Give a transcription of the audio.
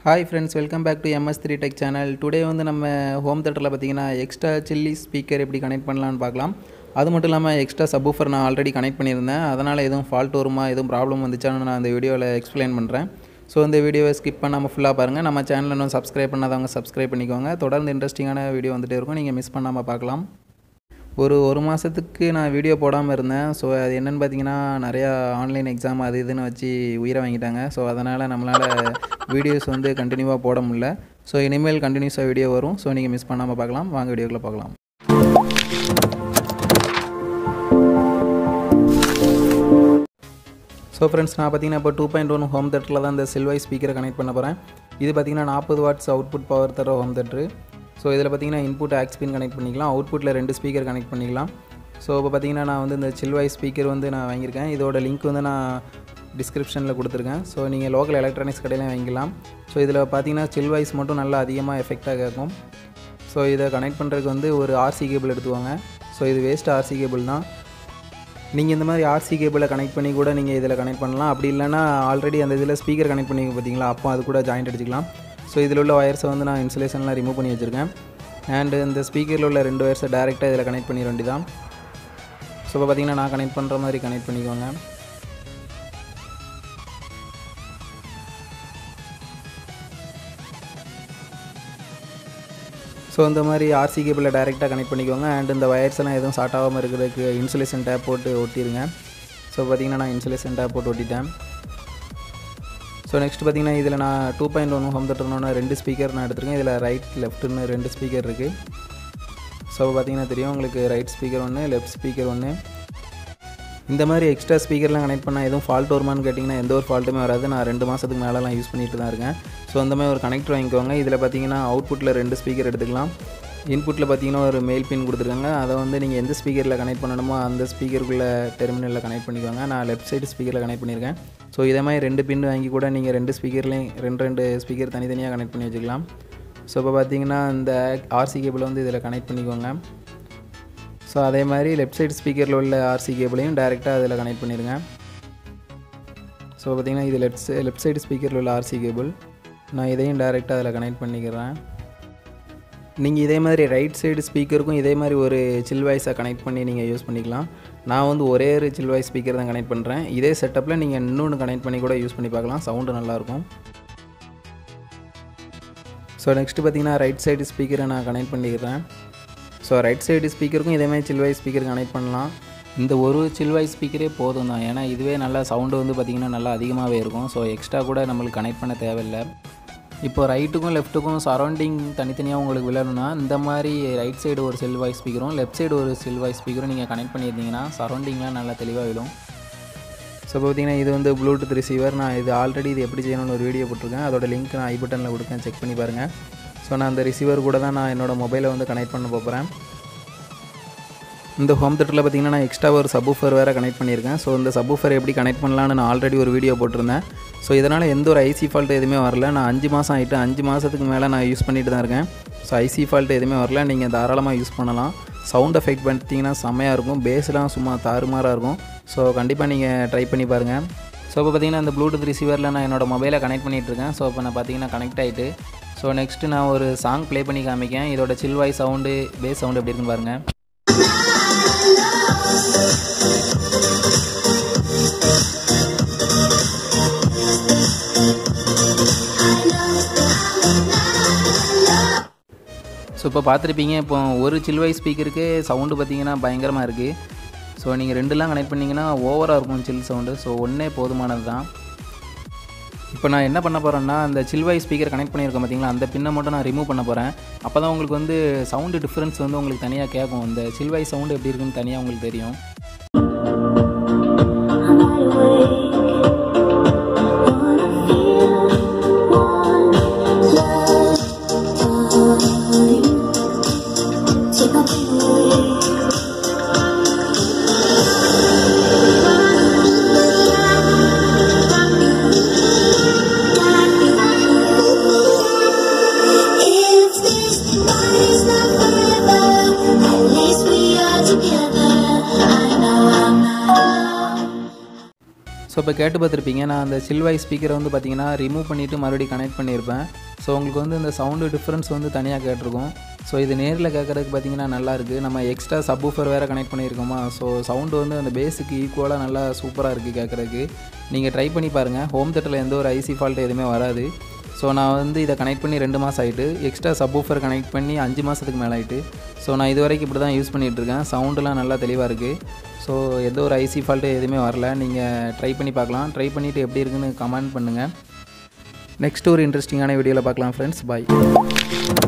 hi friends welcome back to MS three tech channel today வந்து நம்ம home தேட்டரில் பார்த்தீங்கன்னா எக்ஸ்ட்ரா சில்லி ஸ்பீக்கர் எப்படி கனெக்ட் பண்ணலான்னு பார்க்கலாம் அது மட்டும் இல்லாமல் எக்ஸ்ட்ரா சப்வூஃபர் நான் ஆல்ரெடி கனெக்ட் பண்ணியிருந்தேன் அதனால் எதுவும் ஃபால்ட் வருமா எதுவும் ப்ராப்ளம் வந்துச்சான்னு நான் இந்த வீடியோவில் எக்ஸ்பிளைன் பண்ணுறேன் ஸோ இந்த வீடியோவை ஸ்கிப் பண்ணாமல் ஃபுல்லாக பாருங்கள் நம்ம சேனலில் இன்னும் சப்ஸ்கிரைப் பண்ணாதவங்க சப்ஸ்கிரைப் பண்ணிக்கோங்க தொடர்ந்து இன்ட்ரெஸ்டிங்கான வீடியோ வந்துட்டே இருக்கும் நீங்கள் மிஸ் பண்ணாமல் பார்க்கலாம் ஒரு ஒரு மாதத்துக்கு நான் வீடியோ போடாமல் இருந்தேன் ஸோ அது என்னென்னு பார்த்தீங்கன்னா நிறையா ஆன்லைன் எக்ஸாம் அது இதுன்னு வச்சு உயிரை வாங்கிட்டாங்க ஸோ அதனால் நம்மளால் வீடியோஸ் வந்து கண்டினியூவாக போட முடியல ஸோ இனிமேல் கண்டினியூஸாக வீடியோ வரும் ஸோ நீங்கள் மிஸ் பண்ணாமல் பார்க்கலாம் வாங்க வீடியோக்குள்ளே பார்க்கலாம் ஸோ ஃப்ரெண்ட்ஸ் நான் பார்த்தீங்கன்னா இப்போ டூ பாயிண்ட் ஒன் ஹோம் தேட்டரில் தான் இந்த சில்வை ஸ்பீக்கரை கனெக்ட் பண்ண போகிறேன் இது பார்த்தீங்கன்னா நாற்பது வாட்ஸ் அவுட்புட் பவர் தர ஹோம் தேட்டரு ஸோ இதில் பார்த்தீங்கன்னா இன்புட் ஆக்ஸ்பின் கனெக்ட் பண்ணிக்கலாம் அவுட்புட்டில் ரெண்டு ஸ்பீக்கர் கனெக்ட் பண்ணிக்கலாம் ஸோ இப்போ பார்த்தீங்கன்னா நான் வந்து இந்த சில்வை ஸ்பீக்கர் வந்து நான் வாங்கியிருக்கேன் இதோட லிங்க் வந்து நான் டிஸ்கிரிப்ஷனில் கொடுத்துருக்கேன் ஸோ நீங்கள் லோக்கல் எலக்ட்ரானிக்ஸ் கடையிலையும் வாங்கிக்கலாம் ஸோ இதில் பார்த்தீங்கன்னா சில்வைஸ் மட்டும் நல்லா அதிகமாக எஃபெக்டாக கேட்கும் ஸோ இதை கனெக்ட் பண்ணுறதுக்கு வந்து ஒரு ஆர்சி கேபிள் எடுத்துவாங்க ஸோ இது வேஸ்ட் ஆர்சி கேபிள் தான் நீங்கள் இந்த மாதிரி ஆர்சி கேபிளை கனெக்ட் பண்ணி கூட நீங்கள் இதில் கனெக்ட் பண்ணலாம் அப்படி இல்லைனா ஆல்ரெடி அந்த இதில் ஸ்பீக்கர் கனெக்ட் பண்ணி பார்த்தீங்களா அப்போ அது கூட ஜாயிண்ட் அடிச்சிக்கலாம் ஸோ இதில் உள்ள ஒயர்ஸை வந்து நான் இன்சுலேஷன்லாம் ரிமூவ் பண்ணி வச்சுருக்கேன் அண்டு இந்த ஸ்பீக்கரில் உள்ள ரெண்டு ஒயர்ஸை டேரெக்டாக இதில் கனெக்ட் பண்ணிட வேண்டியதான் ஸோ இப்போ பார்த்தீங்கன்னா நான் கனெக்ட் பண்ணுற மாதிரி கனெக்ட் பண்ணிக்கோங்க ஸோ இந்த மாதிரி ஆர்சி கேபிளில் டேரெக்டாக கனெக்ட் பண்ணிக்கோங்க அண்ட் இந்த ஒயர்ஸ் எல்லாம் எதுவும் ஷார்ட் ஆகாமல் இருக்கிறதுக்கு இன்சுலேஷன் டேப் போட்டு ஒட்டிடுங்க ஸோ பார்த்தீங்கன்னா நான் இன்சுலேஷன் டேப் போட்டு ஒட்டிட்டேன் ஸோ நெக்ஸ்ட் பார்த்தீங்கன்னா இதில் நான் டூ பாயிண்ட் ஒன் ஹோம் தேட்டர்னு ரெண்டு ஸ்பீக்கர் நான் எடுத்திருக்கேன் இதில் ரைட் லெஃப்ட்னு ரெண்டு ஸ்பீக்கர் இருக்குது ஸோ பார்த்தீங்கன்னா தெரியும் உங்களுக்கு ரைட் ஸ்பீக்கர் ஒன்று லெஃப்ட் ஸ்பீக்கர் ஒன்று இந்த மாதிரி எக்ஸ்ட்ரா ஸ்பீக்கர்லாம் கனெக்ட் பண்ணால் எதுவும் ஃபால்ட் வருமானு கேட்டிங்கன்னா எந்த ஒரு ஃபால்ட்டுமே வராது நான் ரெண்டு மாதத்துக்கு மேலெலாம் யூஸ் பண்ணிட்டு தான் இருக்கேன் ஸோ அந்த மாதிரி ஒரு கனெக்டர் வாங்கிக்கோங்க இதில் பார்த்தீங்கன்னா அவுட்புட்டில் ரெண்டு ஸ்பீக்கர் எடுத்துக்கலாம் இன்புட்டில் பார்த்தீங்கன்னா ஒரு மெயில் பின் கொடுத்துருக்காங்க அதை வந்து நீங்கள் எந்த ஸ்பீக்கரில் கனெக்ட் பண்ணணுமோ அந்த ஸ்பீக்கருக்குள்ளே டெர்மினலில் கனெக்ட் பண்ணிக்கோங்க நான் லெஃப்ட் சைடு ஸ்பீக்கரில் கனெக்ட் பண்ணியிருக்கேன் ஸோ இதே மாதிரி ரெண்டு பின் வாங்கி கூட நீங்கள் ரெண்டு ஸ்பீக்கர்லேயும் ரெண்டு ரெண்டு ஸ்பீக்கர் தனித்தனியாக கனெக்ட் பண்ணி வச்சுக்கலாம் ஸோ இப்போ பார்த்தீங்கன்னா இந்த ஆர்சி கேபிள் வந்து இதில் கனெக்ட் பண்ணிக்கோங்க ஸோ அதே மாதிரி லெஃப்ட் சைடு ஸ்பீக்கரில் உள்ள ஆர்சி கேபிளையும் டேரெக்டாக அதில் கனெக்ட் பண்ணிடுங்க ஸோ பார்த்தீங்கன்னா இது லெஃப்ட் லெஃப்ட் சைடு ஸ்பீக்கரில் உள்ள ஆர்சி கேபிள் நான் இதையும் டேரெக்டாக அதில் கனெக்ட் பண்ணிக்கிறேன் நீங்கள் இதே மாதிரி ரைட் சைடு ஸ்பீக்கருக்கும் இதே மாதிரி ஒரு சில் வாய்ஸை கனெக்ட் பண்ணி நீங்கள் யூஸ் பண்ணிக்கலாம் நான் வந்து ஒரே ஒரு சில் வாய்ஸ் ஸ்பீக்கர் தான் கனெக்ட் பண்ணுறேன் இதே செட்டப்பில் நீங்கள் இன்னொன்று கனெக்ட் பண்ணி கூட யூஸ் பண்ணி பார்க்கலாம் சவுண்டு நல்லாயிருக்கும் ஸோ நெக்ஸ்ட்டு பார்த்தீங்கன்னா ரைட் சைடு ஸ்பீக்கரை நான் கனெக்ட் பண்ணிக்கிறேன் ஸோ ரைட் சைடு ஸ்பீக்கருக்கும் இதே மாதிரி சில் வாய்ஸ் ஸ்பீக்கர் கனெக்ட் பண்ணலாம் இந்த ஒரு சில் வாய்ஸ் ஸ்பீக்கரே போதும் தான் ஏன்னா இதுவே நல்லா சவுண்டு வந்து பார்த்திங்கன்னா நல்லா அதிகமாகவே இருக்கும் ஸோ எக்ஸ்ட்ரா கூட நம்மளுக்கு கனெக்ட் பண்ண தேவையில்லை இப்போ ரைட்டுக்கும் லெஃப்ட்டுக்கும் சரௌண்டிங் தனித்தனியாக உங்களுக்கு விழணும்னா இந்த மாதிரி ரைட் சைடு ஒரு செல் வாய்ஸ் ஸ்பீக்கரும் லெஃப்ட் சைடு ஒரு செல் வாய்ஸ் ஸ்பீக்கரும் நீங்கள் கனெக்ட் பண்ணியிருந்தீங்கன்னா சரௌண்டிங்லாம் நல்லா தெளிவாக விழும் ஸோ பார்த்தீங்கன்னா இது வந்து ப்ளூடூத் ரிசீவர் நான் இது ஆல்ரெடி இது எப்படி செய்யணும்னு ஒரு வீடியோ போட்டிருக்கேன் அதோட லிங்க் நான் ஐ பட்டனில் கொடுக்கேன் செக் பண்ணி பாருங்கள் ஸோ நான் அந்த ரிசீவர் கூட தான் நான் என்னோடய மொபைலை வந்து கனெக்ட் பண்ண போகிறேன் இந்த ஹோம் தேட்டரில் பார்த்தீங்கன்னா நான் எக்ஸ்ட்ரா ஒரு சப்வூஃபர் வேறு கனெக்ட் பண்ணியிருக்கேன் ஸோ இந்த சப்வூஃபர் எப்படி கனெக்ட் பண்ணலான்னு நான் ஆல்ரெடி ஒரு வீடியோ போட்டிருந்தேன் ஸோ இதனால் எந்த ஒரு ஐசி ஃபால்ட் எதுவுமே வரல நான் அஞ்சு மாதம் ஆகிட்டு அஞ்சு மாதத்துக்கு மேலே நான் யூஸ் பண்ணிட்டு தான் இருக்கேன் ஸோ ஐசி ஃபால்ட் எதுவுமே வரல நீங்கள் தாராளமாக யூஸ் பண்ணலாம் சவுண்ட் எஃபெக்ட் பண்ணிட்டீங்கன்னா செம்மையாக இருக்கும் பேஸ்லாம் சும்மா தாறுமாறாக இருக்கும் ஸோ கண்டிப்பாக நீங்கள் ட்ரை பண்ணி பாருங்கள் ஸோ இப்போ பார்த்தீங்கன்னா இந்த ப்ளூடூத் ரிசீவரில் நான் என்னோடய மொபைலை கனெக்ட் பண்ணிகிட்ருக்கேன் ஸோ இப்போ நான் பார்த்தீங்கன்னா கனெக்ட் ஆகிட்டு ஸோ நெக்ஸ்ட்டு நான் ஒரு சாங் ப்ளே பண்ணி காமிக்கேன் இதோட சில் வாய்ஸ் சவுண்டு பேஸ் சவுண்டு எப்படி இருக்குன்னு பாருங்கள் ஸோ இப்போ பார்த்துருப்பீங்க இப்போ ஒரு சில்வை ஸ்பீக்கருக்கு சவுண்டு பார்த்தீங்கன்னா பயங்கரமாக இருக்குது ஸோ நீங்கள் ரெண்டுலாம் கனெக்ட் பண்ணிங்கன்னா ஓவராக இருக்கும் சில் சவுண்டு ஸோ ஒன்றே போதுமானது தான் இப்போ நான் என்ன பண்ண போகிறேன்னா அந்த சில்வை ஸ்பீக்கர் கனெக்ட் பண்ணியிருக்கேன் பார்த்தீங்களா அந்த பின்னை மட்டும் நான் ரிமூவ் பண்ண போகிறேன் அப்போ தான் உங்களுக்கு வந்து சவுண்டு டிஃப்ரென்ஸ் வந்து உங்களுக்கு தனியாக கேட்கும் இந்த சில்வை சவுண்டு எப்படி இருக்குன்னு தனியாக உங்களுக்கு தெரியும் Together, I இப்போ கேட்டு பார்த்துருப்பீங்க நான் அந்த சில்வாய் ஸ்பீக்கரை வந்து பார்த்தீங்கன்னா ரிமூவ் பண்ணிவிட்டு மறுபடியும் கனெக்ட் பண்ணியிருப்பேன் ஸோ உங்களுக்கு வந்து இந்த சவுண்டு டிஃப்ரென்ஸ் வந்து தனியாக கேட்டிருக்கும் ஸோ இது நேரில் கேட்குறதுக்கு பார்த்தீங்கன்னா நல்லா இருக்குது நம்ம எக்ஸ்ட்ரா சப்வூஃபர் வேறு கனெக்ட் பண்ணியிருக்கோமா ஸோ சவுண்டு வந்து அந்த பேஸுக்கு ஈக்குவலாக நல்லா சூப்பராக இருக்குது கேட்குறதுக்கு நீங்கள் ட்ரை பண்ணி பாருங்கள் ஹோம் தேட்டரில் எந்த ஒரு ஐசி ஃபால்ட் எதுவுமே வராது ஸோ நான் வந்து இதை கனெக்ட் பண்ணி ரெண்டு மாதம் ஆகிட்டு எக்ஸ்ட்ரா சப்வூஃபர் கனெக்ட் பண்ணி அஞ்சு மாதத்துக்கு மேலே ஆகிட்டு ஸோ நான் இது வரைக்கும் இப்படி தான் யூஸ் பண்ணிகிட்ருக்கேன் சவுண்டுலாம் நல்லா தெளிவாக இருக்குது ஸோ எந்த ஒரு ஐசி ஃபால்ட்டு எதுவுமே வரல நீங்கள் ட்ரை பண்ணி பார்க்கலாம் ட்ரை பண்ணிவிட்டு எப்படி இருக்குன்னு கமெண்ட் பண்ணுங்கள் நெக்ஸ்ட் ஒரு இன்ட்ரெஸ்டிங்கான வீடியோவில் பார்க்கலாம் ஃப்ரெண்ட்ஸ் பாய்